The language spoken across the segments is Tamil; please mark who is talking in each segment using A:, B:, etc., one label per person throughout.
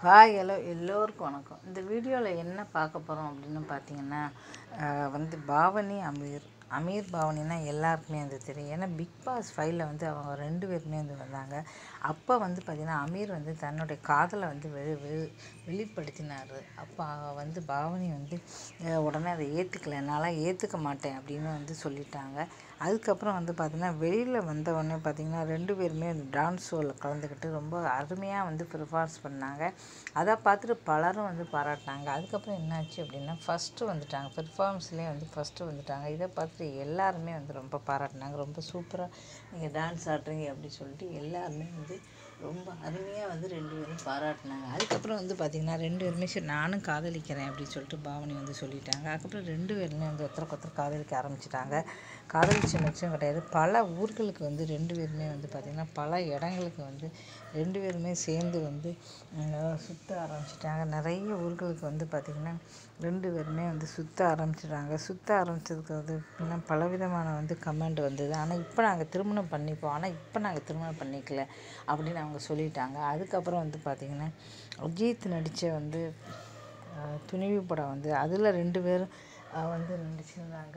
A: ஹாய் ஹலோ எல்லோருக்கும் வணக்கம் இந்த வீடியோவில் என்ன பார்க்க போகிறோம் அப்படின்னு பார்த்தீங்கன்னா அஹ், வந்து பாவனி அமீர் அமீர் பாவனினா எல்லாருக்குமே வந்து தெரியும் ஏன்னா பிக் பாஸ் ஃபைவ்ல வந்து அவங்க ரெண்டு பேருமே வந்து வந்தாங்க அப்போ வந்து பார்த்திங்கன்னா அமீர் வந்து தன்னுடைய காதலை வந்து வெளி வெளி வெளிப்படுத்தினார் அப்போ வந்து பாவனி வந்து அஹ், உடனே அதை ஏற்றுக்கல என்னால் ஏற்றுக்க மாட்டேன் அப்படின்னு வந்து சொல்லிட்டாங்க அதுக்கப்புறம் வந்து பார்த்திங்கன்னா வெளியில் வந்த உடனே பார்த்திங்கன்னா ரெண்டு பேருமே அந்த டான்ஸ் ஷோவில் கலந்துக்கிட்டு ரொம்ப அருமையாக வந்து ப்ரிஃபார்ஸ் பண்ணாங்க அதை பார்த்துட்டு பலரும் வந்து பாராட்டினாங்க அதுக்கப்புறம் என்னாச்சு அப்படின்னா ஃபஸ்ட்டு வந்துட்டாங்க பெர்ஃபார்மன்ஸ்லேயே வந்து ஃபஸ்ட்டு வந்துட்டாங்க இதை பார்த்துட்டு எல்லாருமே வந்து ரொம்ப பாராட்டினாங்க ரொம்ப சூப்பராக நீங்கள் டான்ஸ் ஆடுறீங்க அப்படின்னு சொல்லிட்டு எல்லாருமே வந்து ரொம்ப அருமையாக வந்து ரெண்டு பேரும் பாராட்டினாங்க அதுக்கப்புறம் வந்து பார்த்திங்கன்னா ரெண்டு பேருமே சரி நானும் காதலிக்கிறேன் அப்படின்னு சொல்லிட்டு பாவனி வந்து சொல்லிட்டாங்க அதுக்கப்புறம் ரெண்டு பேருமே வந்து ஒருத்தருக்கு ஒருத்தர் காதலிக்க ஆரம்பிச்சிட்டாங்க காதலிச்ச மிச்சம் கிடையாது பல ஊர்களுக்கு வந்து ரெண்டு பேருமே வந்து பார்த்திங்கன்னா பல இடங்களுக்கு வந்து ரெண்டு பேருமே சேர்ந்து வந்து உம், சுத்த ஆரம்பிச்சிட்டாங்க நிறைய ஊர்களுக்கு வந்து பார்த்திங்கன்னா ரெண்டு பேருமே வந்து சுத்த ஆரம்பிச்சிட்டாங்க சுத்த ஆரம்பிச்சதுக்கு வந்து எப்படின்னா பலவிதமான வந்து கமெண்ட் வந்தது ஆனால் இப்போ நாங்கள் திருமணம் பண்ணிப்போம் ஆனால் இப்போ நாங்கள் திருமணம் பண்ணிக்கல அப்படின்னு அவங்க சொல்லிட்டாங்க அதுக்கப்புறம் வந்து பார்த்திங்கன்னா அஜித் நடித்த வந்து அஹ், துணிவு படம் வந்து அதில் ரெண்டு பேரும் அஹ், வந்து நடிச்சிருந்தாங்க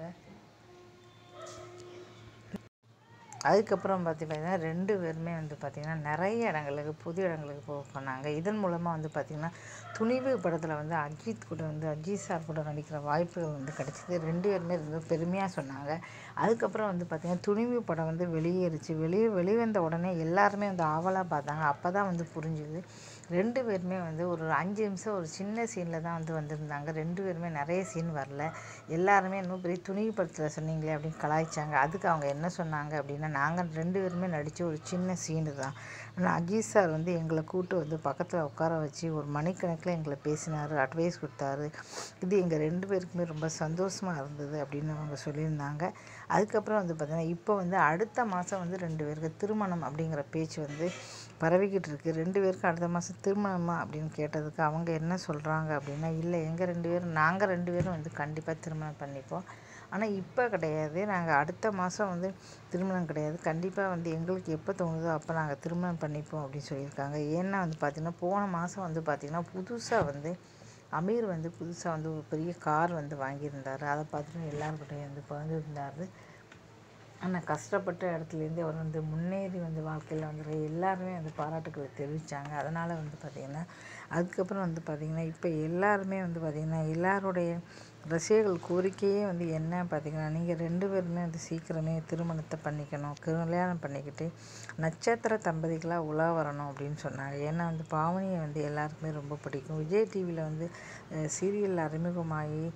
A: அதுக்கப்புறம் பார்த்தி பார்த்தீங்கன்னா ரெண்டு பேருமே வந்து பார்த்திங்கன்னா நிறைய இடங்களுக்கு புது இடங்களுக்கு போக போனாங்க இதன் மூலமாக வந்து பார்த்திங்கன்னா துணிவு படத்தில் வந்து அஜித் கூட வந்து அஜித் சார் கூட நடிக்கிற வாய்ப்புகள் வந்து கிடச்சிது ரெண்டு பேருமே ரொம்ப பெருமையாக சொன்னாங்க அதுக்கப்புறம் வந்து பார்த்திங்கன்னா துணிவு படம் வந்து வெளியேறிச்சு வெளியே வெளிவந்த உடனே எல்லாருமே வந்து ஆவலாக பார்த்தாங்க அப்போ தான் வந்து புரிஞ்சுது ரெண்டு பேருமே வந்து ஒரு அஞ்சு நிமிஷம் ஒரு சின்ன சீனில் தான் வந்து வந்திருந்தாங்க ரெண்டு பேருமே நிறைய சீன் வரல எல்லாருமே இன்னும் பெரிய துணிவு படத்தில் சொன்னீங்களே அப்படின்னு கலாய்ச்சாங்க அதுக்கு அவங்க என்ன சொன்னாங்க அப்படின்னா நாங்கள் ரெண்டு பேருமே நடித்த ஒரு சின்ன சீனு தான் ஆனால் அஜித் சார் வந்து எங்களை கூட்டு வந்து பக்கத்தில் உட்கார வச்சு ஒரு மணிக்கணக்கில் எங்களை பேசினார் அட்வைஸ் கொடுத்தாரு இது எங்கள் ரெண்டு பேருக்குமே ரொம்ப சந்தோஷமாக இருந்தது அப்படின்னு அவங்க சொல்லியிருந்தாங்க அதுக்கப்புறம் வந்து பார்த்திங்கன்னா இப்போ வந்து அடுத்த மாதம் வந்து ரெண்டு பேருக்கு திருமணம் அப்படிங்கிற பேச்சு வந்து பரவிக்கிட்டு இருக்கு ரெண்டு பேருக்கு அடுத்த மாதம் திருமணமா அப்படின்னு கேட்டதுக்கு அவங்க என்ன சொல்கிறாங்க அப்படின்னா இல்லை எங்கள் ரெண்டு பேரும் நாங்கள் ரெண்டு பேரும் வந்து கண்டிப்பாக திருமணம் பண்ணிப்போம் ஆனால் இப்போ கிடையாது நாங்கள் அடுத்த மாதம் வந்து திருமணம் கிடையாது கண்டிப்பாக வந்து எங்களுக்கு எப்போ தோணுதோ அப்போ நாங்கள் திருமணம் பண்ணிப்போம் அப்படின்னு சொல்லியிருக்காங்க ஏன்னா வந்து பார்த்திங்கன்னா போன மாதம் வந்து பார்த்திங்கன்னா புதுசாக வந்து அமீர் வந்து புதுசாக வந்து ஒரு பெரிய கார் வந்து வாங்கியிருந்தார் அதை பார்த்துட்டு எல்லாருக்கிட்டையும் வந்து பகிர்ந்துருந்தார் ஆனால் கஷ்டப்பட்ட இடத்துலேருந்து அவர் வந்து முன்னேறி வந்து வாழ்க்கையில் வந்து எல்லாருமே வந்து பாராட்டுக்களை தெரிவித்தாங்க அதனால் வந்து பார்த்திங்கன்னா அதுக்கப்புறம் வந்து பார்த்திங்கன்னா இப்போ எல்லாருமே வந்து பார்த்திங்கன்னா எல்லாருடைய ரசிகர்கள் கோரிக்கையே வந்து என்ன பார்த்திங்கன்னா நீங்கள் ரெண்டு பேருமே வந்து சீக்கிரமே திருமணத்தை பண்ணிக்கணும் கல்யாணம் பண்ணிக்கிட்டு நட்சத்திர தம்பதிகளாக உலா வரணும் அப்படின்னு சொன்னாங்க ஏன்னா வந்து பாவனியை வந்து எல்லாருக்குமே ரொம்ப பிடிக்கும் விஜய் டிவியில் வந்து சீரியல் அறிமுகமாகி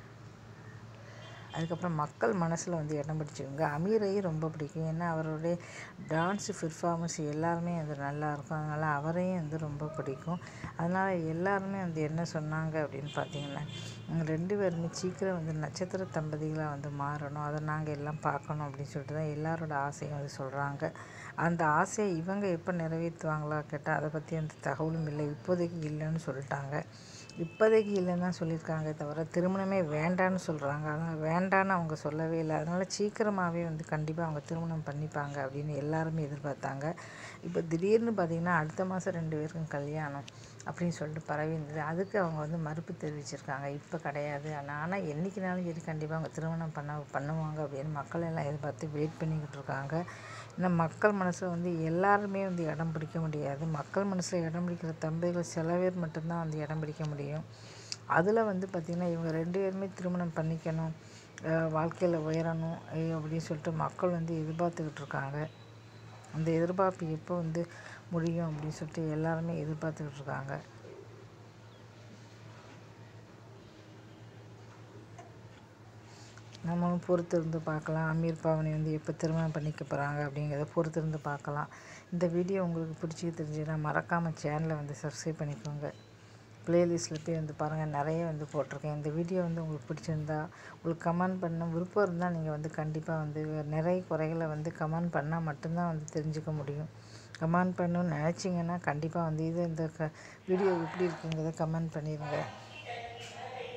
A: அதுக்கப்புறம் மக்கள் மனசில் வந்து இடம் பிடிச்சவங்க அமீரையும் ரொம்ப பிடிக்கும் ஏன்னா அவருடைய டான்ஸ் பெர்ஃபார்மன்ஸ் எல்லாருமே அது நல்லா இருக்கும் அதனால் அவரையும் வந்து ரொம்ப பிடிக்கும் அதனால் எல்லாருமே வந்து என்ன சொன்னாங்க அப்படின்னு பார்த்தீங்கன்னா "உங்க ரெண்டு பேருமே சீக்கிரம் வந்து நட்சத்திர தம்பதிகளாக வந்து மாறணும் அதை நாங்கள் எல்லாம் பார்க்கணும் அப்படின்னு சொல்லிட்டு தான் எல்லாரோட ஆசையும் வந்து சொல்கிறாங்க அந்த ஆசையை இவங்க எப்போ நிறைவேற்றுவாங்களா கேட்டால் அதை பற்றி அந்த தகவலும் இல்லை இப்போதைக்கு இல்லைன்னு சொல்லிட்டாங்க இப்போதைக்கு இல்லைன்னு தான் சொல்லியிருக்காங்க தவிர திருமணமே வேண்டான்னு சொல்கிறாங்க ஆனால் வேண்டான்னு அவங்க சொல்லவே இல்லை அதனால் சீக்கிரமாகவே வந்து கண்டிப்பாக அவங்க திருமணம் பண்ணிப்பாங்க அப்படின்னு எல்லாருமே எதிர்பார்த்தாங்க இப்போ திடீர்னு பார்த்திங்கன்னா அடுத்த மாதம் ரெண்டு பேருக்கும் கல்யாணம் அப்படின்னு சொல்லிட்டு பரவி இருந்தது அதுக்கு அவங்க வந்து மறுப்பு தெரிவிச்சிருக்காங்க இப்போ கிடையாது ஆனால் ஆனால் என்றைக்குனாலும் சரி கண்டிப்பாக அவங்க திருமணம் பண்ண பண்ணுவாங்க அப்படின்னு மக்கள் எல்லாம் எதிர்பார்த்து வெயிட் பண்ணிக்கிட்டு இருக்காங்க இந்த மக்கள் மனசில் வந்து எல்லாருமே வந்து இடம் பிடிக்க முடியாது மக்கள் மனசில் இடம் பிடிக்கிற தம்பிகள் சில பேர் மட்டும்தான் வந்து இடம் பிடிக்க முடியும் அதில் வந்து பார்த்திங்கன்னா இவங்க ரெண்டு பேருமே திருமணம் பண்ணிக்கணும் வாழ்க்கையில் உயரணும் ஐயோ அப்படின்னு சொல்லிட்டு மக்கள் வந்து எதிர்பார்த்துக்கிட்டு இருக்காங்க அந்த எதிர்பார்ப்பு எப்போ வந்து முடியும் அப்படின்னு சொல்லிட்டு எல்லாருமே எதிர்பார்த்துக்கிட்டு இருக்காங்க நம்மளும் பொறுத்து இருந்து பார்க்கலாம் அமீர் பாவனி வந்து எப்போ திருமணம் பண்ணிக்க போகிறாங்க அப்படிங்கிறத பொறுத்து இருந்து பார்க்கலாம் இந்த வீடியோ உங்களுக்கு பிடிச்சி தெரிஞ்சுன்னா மறக்காமல் சேனலை வந்து சப்ஸ்கிரைப் பண்ணிக்கோங்க ப்ளேலிஸ்ட்டில் போய் வந்து பாருங்கள் நிறைய வந்து போட்டிருக்கேன் இந்த வீடியோ வந்து உங்களுக்கு பிடிச்சிருந்தா உங்களுக்கு கமெண்ட் பண்ண விருப்பம் இருந்தால் நீங்கள் வந்து கண்டிப்பாக வந்து நிறைய குறைகளை வந்து கமெண்ட் பண்ணால் மட்டும்தான் வந்து தெரிஞ்சுக்க முடியும் கமெண்ட் பண்ணணும்னு நினச்சிங்கன்னா கண்டிப்பாக வந்து இது இந்த க வீடியோ எப்படி இருக்குங்கிறத கமெண்ட் பண்ணிடுங்க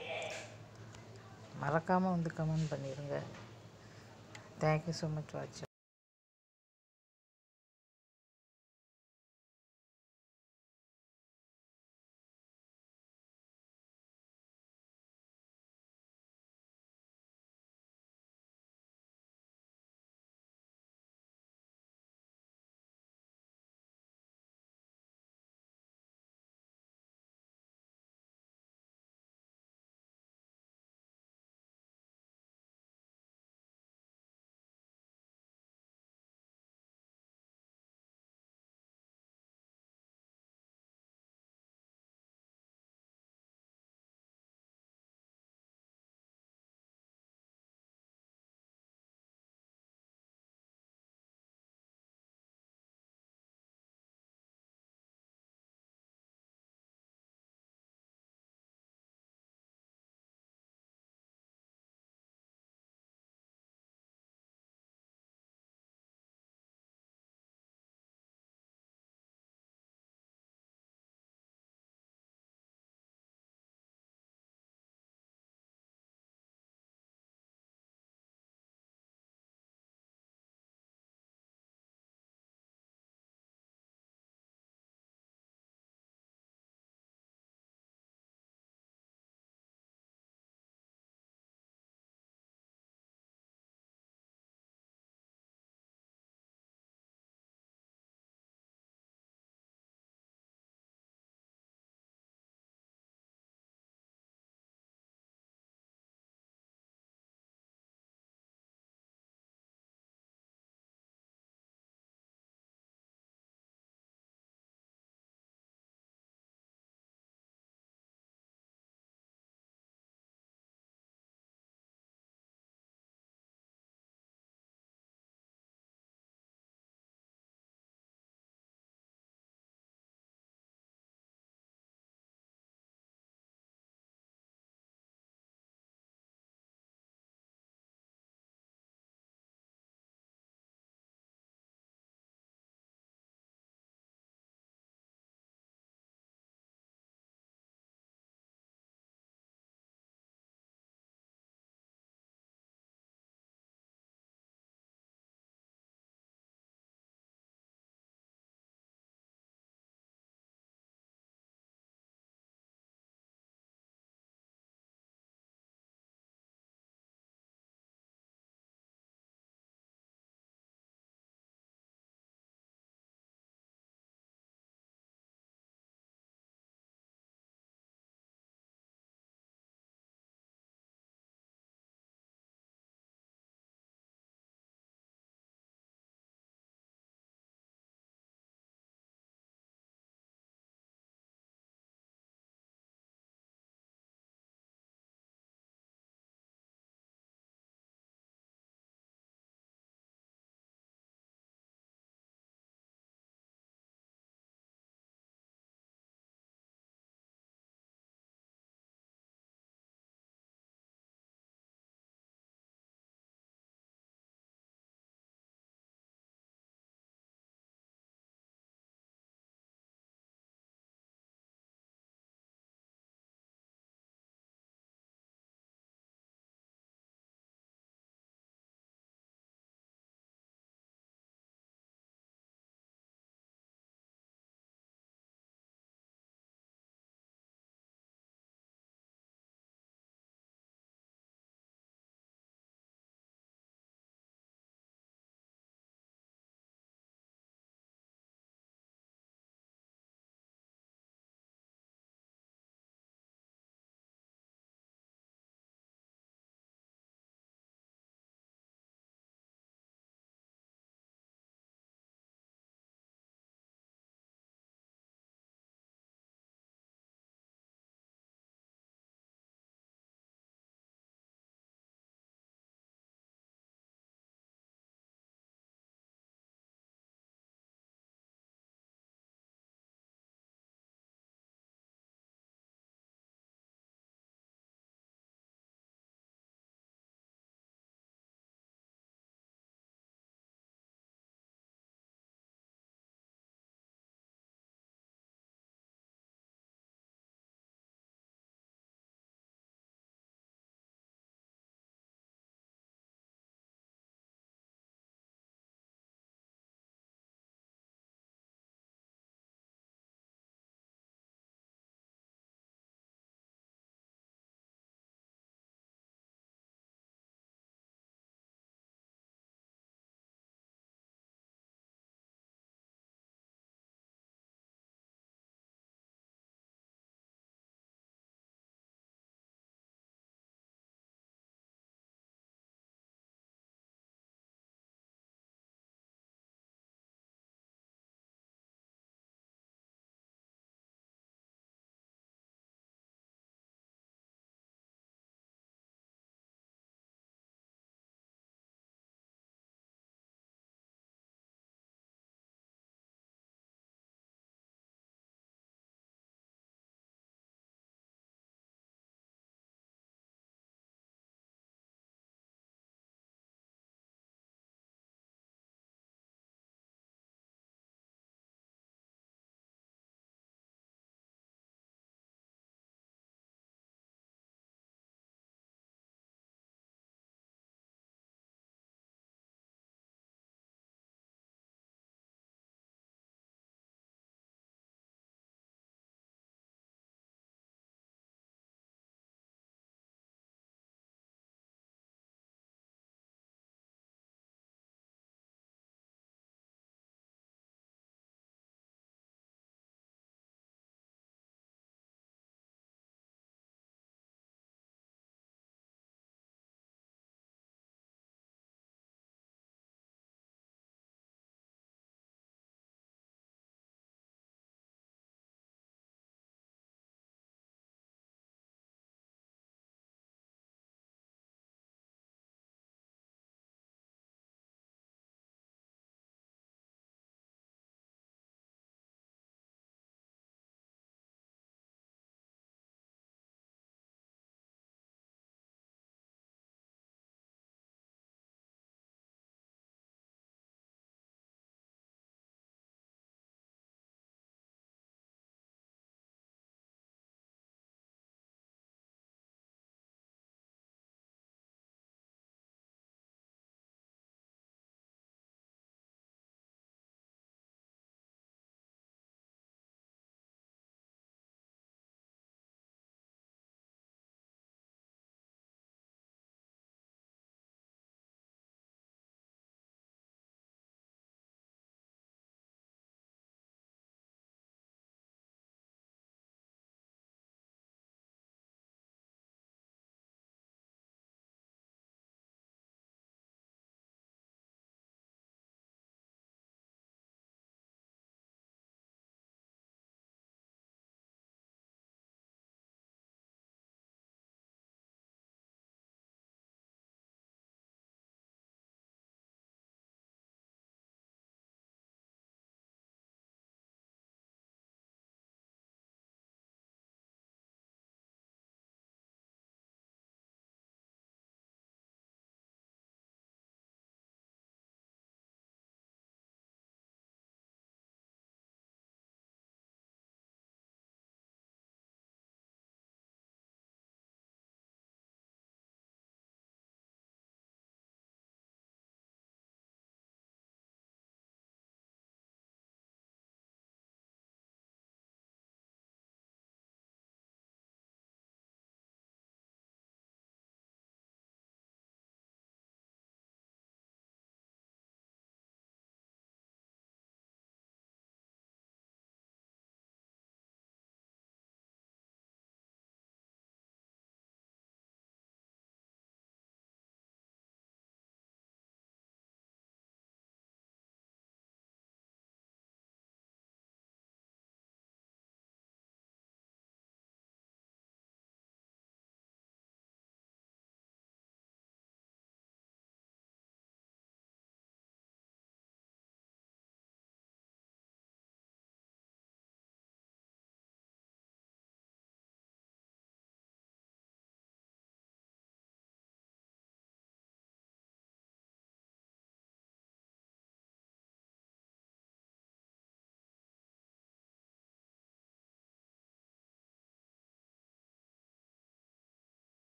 A: மறக்காமல் வந்து கமெண்ட் பண்ணிடுங்க தேங்க்யூ ஸோ மச் வாட்சிங்